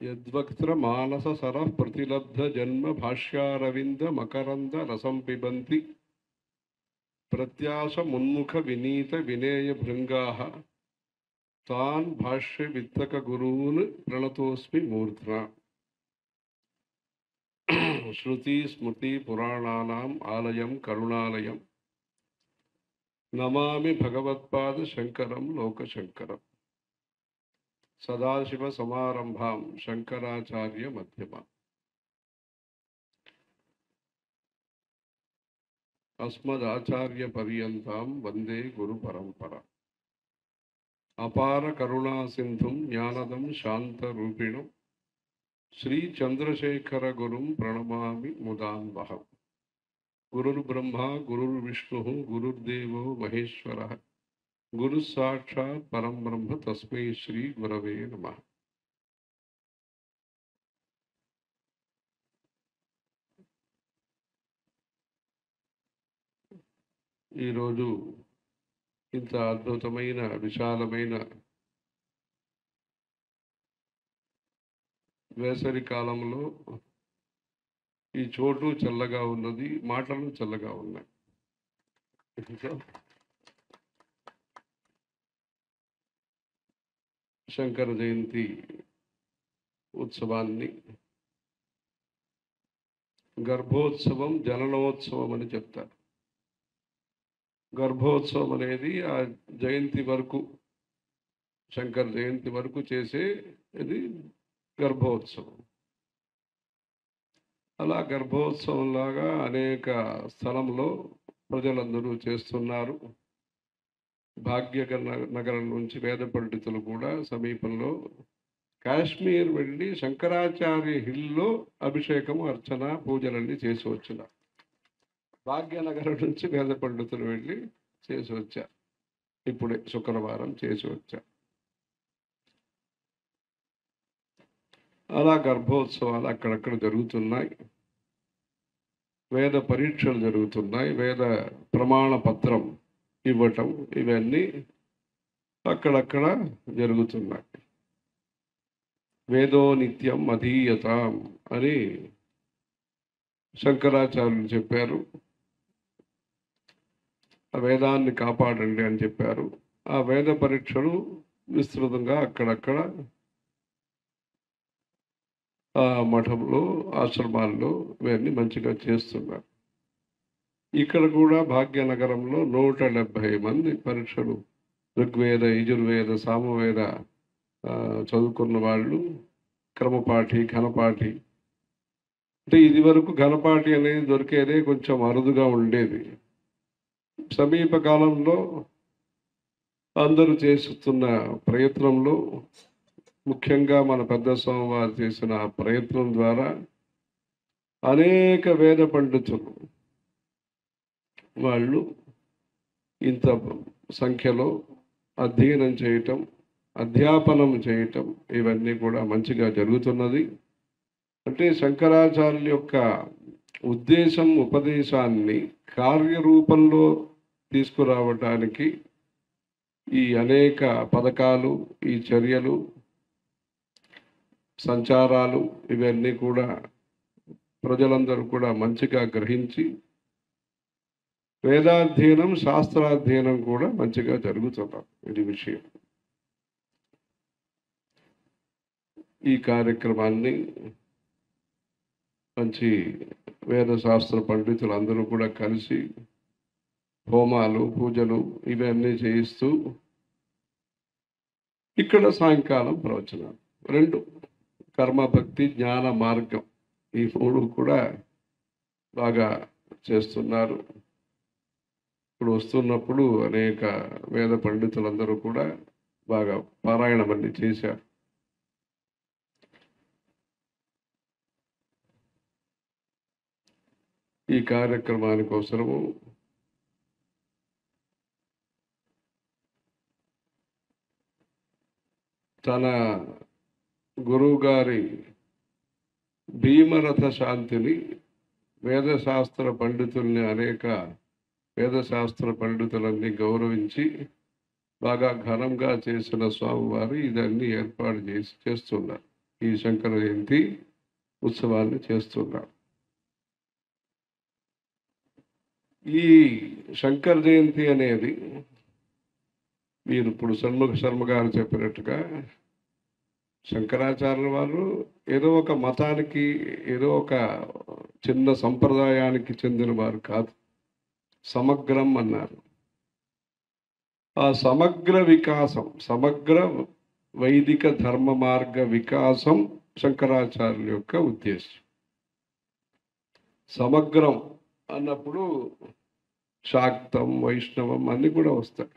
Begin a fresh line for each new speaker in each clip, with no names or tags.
యద్వక్త్ర మానస సర ప్రతిలబ్ధ జన్మ భాష్యారవింద మకరంద రసం పిబంతి ప్రత్యాశ మున్ముఖ వినీత వినేయ భృంగాః తాన్ భాష్య విత్తక గురూన్ ప్రణతోస్మి మూర్ధ్న శృతి స్మృతి పురాణానాం ఆలయం కరుణాలయం నమామి భగవత్పాద శంకరం లోకశంకరం సదాశివ సమారంభాం శంకరాచార్య మధ్యమ అస్మదాచార్య పర్యంతం వందే గురు పరంపర అపార కరుణా సింధుం జ్ఞానదం శాంత రూపిణం శ్రీ చంద్రశేఖర గురుం ప్రణమామి ముదాన్వహం గురుర్బ్రహ్మ గురుర్విష్ణు గురుర్దేవో మహేశ్వర గురు సాక్షాత్ పరం బ్రహ్మ తస్మై శ్రీ గురవే నమ ఈరోజు ఇంత అద్భుతమైన విశాలమైన వేసవి కాలంలో ఈ చోటు చల్లగా ఉన్నది మాటలు చల్లగా ఉన్నాయి శంకర జయంతి ఉత్సవాన్ని గర్భోత్సవం జననోత్సవం అని చెప్తారు గర్భోత్సవం అనేది ఆ జయంతి వరకు శంకర జయంతి వరకు చేసే ఇది గర్భోత్సవం అలా గర్భోత్సవం లాగా అనేక స్థలంలో ప్రజలందరూ చేస్తున్నారు భాగ్య నగరం నుంచి వేద పండితులు కూడా సమీపంలో కాశ్మీర్ వెళ్ళి శంకరాచార్య హిల్లో అభిషేకం అర్చన పూజలన్నీ చేసి వచ్చినారు భాగ్యనగరం నుంచి వేద పండితులు వెళ్ళి చేసి వచ్చారు ఇప్పుడే శుక్రవారం చేసి వచ్చారు అలా గర్భోత్సవాలు అక్కడక్కడ జరుగుతున్నాయి వేద పరీక్షలు జరుగుతున్నాయి వేద ప్రమాణ పత్రం ఇవ్వటం ఇవన్నీ అక్కడక్కడ జరుగుతున్నాయి వేదో నిత్యం అధీయతాం అని శంకరాచార్యులు చెప్పారు ఆ వేదాన్ని కాపాడండి అని చెప్పారు ఆ వేద పరీక్షలు విస్తృతంగా అక్కడక్కడ ఆ మఠంలో ఆశ్రమాల్లో ఇవన్నీ మంచిగా చేస్తున్నారు ఇక్కడ కూడా భాగ్యనగరంలో నూట డెబ్భై మంది పరీక్షలు ఋగ్వేద యజుర్వేద సామవేద చదువుకున్న వాళ్ళు క్రమపాఠి ఘనపాఠి అంటే ఇది వరకు ఘనపాఠి అనేది దొరికేదే కొంచెం అరుదుగా ఉండేది సమీప కాలంలో అందరూ చేస్తున్న ప్రయత్నంలో ముఖ్యంగా మన పెద్ద స్వామివారు చేసిన ప్రయత్నం ద్వారా అనేక వేద పండితులు వాళ్ళు ఇంత సంఖ్యలో అధ్యయనం చేయటం అధ్యాపనం చేయటం ఇవన్నీ కూడా మంచిగా జరుగుతున్నది అంటే శంకరాచార్యుల యొక్క ఉద్దేశం ఉపదేశాన్ని కార్యరూపంలో తీసుకురావటానికి ఈ అనేక పథకాలు ఈ చర్యలు సంచారాలు ఇవన్నీ కూడా ప్రజలందరూ కూడా మంచిగా గ్రహించి వేదాధ్యయనం శాస్త్రాధ్యయనం కూడా మంచిగా జరుగుతున్నారు ఇది విషయం ఈ కార్యక్రమాన్ని మంచి వేదశాస్త్ర పండితులు అందరూ కూడా కలిసి హోమాలు పూజలు ఇవన్నీ చేయిస్తూ ఇక్కడ సాయంకాలం ప్రవచనాలు రెండు కర్మ భక్తి జ్ఞాన మార్గం ఈ మూడు కూడా బాగా చేస్తున్నారు ఇప్పుడు వస్తున్నప్పుడు అనేక వేద పండితులందరూ కూడా బాగా పారాయణం అన్ని చేశారు ఈ కార్యక్రమానికి అవసరము తన గురువు గారి భీమరథ శాంతిని వేదశాస్త్ర పండితుల్ని అనేక వేదశాస్త్ర పండితులన్నీ గౌరవించి బాగా ఘనంగా చేసిన స్వామివారు ఇదన్నీ ఏర్పాటు చేసి చేస్తున్నారు ఈ శంకర జయంతి ఉత్సవాన్ని చేస్తున్నారు ఈ శంకర జయంతి అనేది మీరు ఇప్పుడు షణ్ముఖ శర్మ గారు చెప్పినట్టుగా శంకరాచార్యుల వారు ఏదో ఒక మతానికి ఏదో ఒక చిన్న సంప్రదాయానికి చెందిన వారు కాదు సమగ్రం అన్నారు ఆ సమగ్ర వికాసం సమగ్ర వైదిక ధర్మ మార్గ వికాసం శంకరాచార్యుల యొక్క ఉద్దేశం సమగ్రం అన్నప్పుడు శాక్తం వైష్ణవం అన్ని కూడా వస్తాయి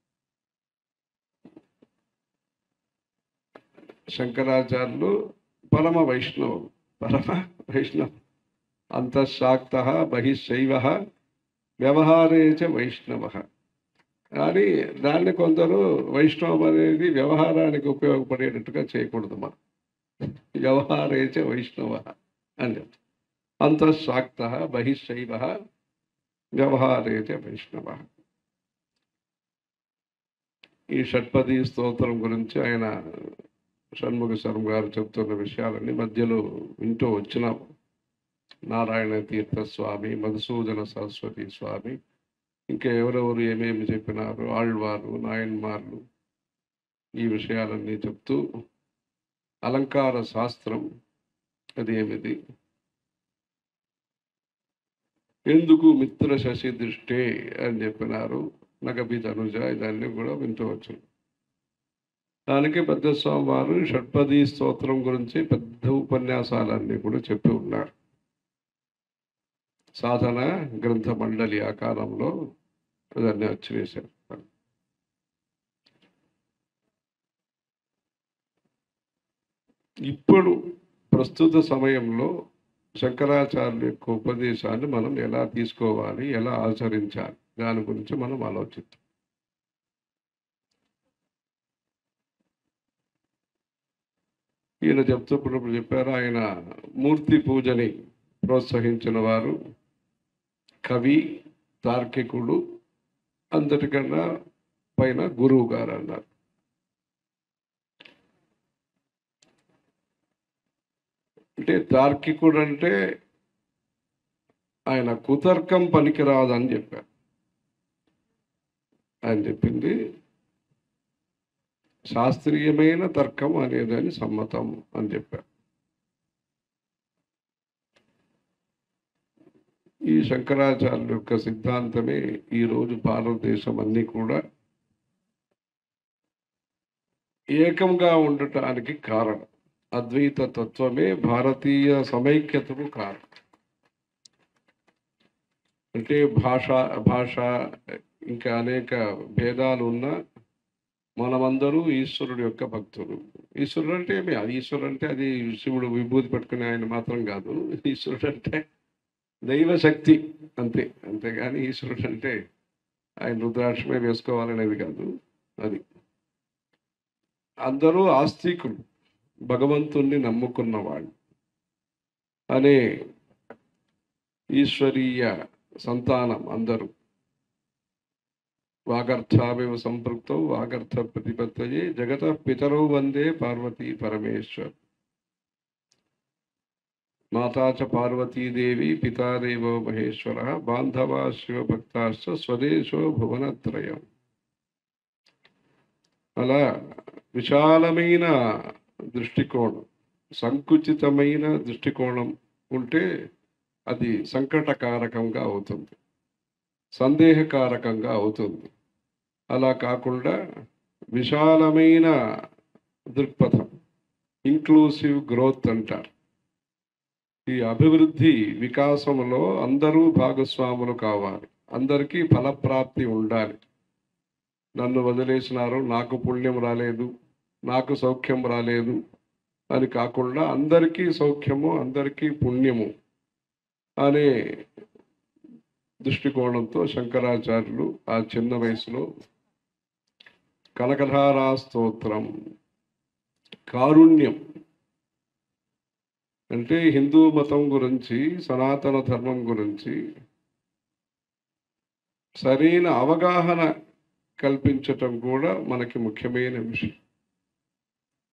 శంకరాచార్యులు పరమ వైష్ణవం పరమ వైష్ణవం అంతఃశాక్త బహిశైవ వ్యవహారే చ వైష్ణవ కానీ దాన్ని కొందరు వైష్ణవం అనేది వ్యవహారానికి ఉపయోగపడేటట్టుగా చేయకూడదు మనం వ్యవహారే చ వైష్ణవ అని చెప్తాం అంతఃశాక్త బహిశైవ వ్యవహారే చ వైష్ణవ ఈ షట్పది స్తోత్రం గురించి ఆయన షణ్ముఖ శర్మ గారు చెప్తున్న విషయాలన్నీ మధ్యలో వింటూ వచ్చినాం నారాయణ తీర్థ స్వామి మధుసూదన సరస్వతి స్వామి ఇంకా ఎవరెవరు ఏమేమి చెప్పినారు ఆళ్వారు నాయన్మార్లు ఈ విషయాలన్నీ చెప్తూ అలంకార శాస్త్రం అది ఏమిది ఎందుకు మిత్ర శశి దృష్టే అని చెప్పినారు నగబి తనుజ ఇదన్నీ కూడా వింటూ వచ్చాం దానికి పెద్ద స్వామి వారు షట్పది స్తోత్రం గురించి పెద్ద ఉపన్యాసాలన్నీ కూడా చెప్పి ఉన్నారు సాధన గ్రంథ మండలి ఆ కాలంలో దాన్ని వచ్చివేశారు ఇప్పుడు ప్రస్తుత సమయంలో శంకరాచార్యుల యొక్క ఉపదేశాన్ని మనం ఎలా తీసుకోవాలి ఎలా ఆచరించాలి దాని గురించి మనం ఆలోచిద్దాం ఈయన చెప్తున్నప్పుడు చెప్పారు ఆయన మూర్తి పూజని ప్రోత్సహించిన వారు కవి తార్కికుడు అందరికన్నా పైన గురువు గారు అన్నారు అంటే తార్కికుడు అంటే ఆయన కుతర్కం పనికిరాదని చెప్పారు ఆయన చెప్పింది శాస్త్రీయమైన తర్కం అనేదని సమ్మతం అని చెప్పారు ఈ శంకరాచార్యుల యొక్క సిద్ధాంతమే ఈరోజు భారతదేశం అన్ని కూడా ఏకంగా ఉండటానికి కారణం అద్వైత తత్వమే భారతీయ సమైక్యతకు కారణం అంటే భాష భాష ఇంకా అనేక భేదాలు ఉన్నా మనమందరూ ఈశ్వరుడు యొక్క భక్తులు ఈశ్వరుడు అంటే ఏమి అది ఈశ్వరుడు అంటే అది శివుడు విభూతి పట్టుకునే ఆయన మాత్రం కాదు ఈశ్వరుడు అంటే దైవ శక్తి అంతే అంతేగాని ఈశ్వరుడు అంటే ఆయన రుద్రాక్షమే వేసుకోవాలనేది కాదు అది అందరూ ఆస్తికులు భగవంతుణ్ణి నమ్ముకున్న వాళ్ళు అనే ఈశ్వరీయ సంతానం అందరూ వాగర్థావివ సంపృక్తౌ వాగర్థ ప్రతిపత్తయే జగత పితరౌ వందే పార్వతీ పరమేశ్వర్ మాతా చ పార్వతీదేవి పితాదేవో మహేశ్వర బాంధవా శివభక్తాశ్చ స్వదేశో భువనత్రయం అలా విశాలమైన దృష్టికోణం సంకుచితమైన దృష్టికోణం ఉంటే అది సంకటకారకంగా అవుతుంది సందేహకారకంగా అవుతుంది అలా కాకుండా విశాలమైన దృక్పథం ఇంక్లూసివ్ గ్రోత్ అంటారు ఈ అభివృద్ధి వికాసంలో అందరూ భాగస్వాములు కావాలి అందరికీ ఫలప్రాప్తి ఉండాలి నన్ను వదిలేసినారు నాకు పుణ్యం రాలేదు నాకు సౌఖ్యం రాలేదు అని కాకుండా అందరికీ సౌఖ్యము అందరికీ పుణ్యము అనే దృష్టికోణంతో శంకరాచార్యులు ఆ చిన్న వయసులో కనకధారా స్తోత్రం కారుణ్యం అంటే హిందూ మతం గురించి సనాతన ధర్మం గురించి సరైన అవగాహన కల్పించటం కూడా మనకి ముఖ్యమైన విషయం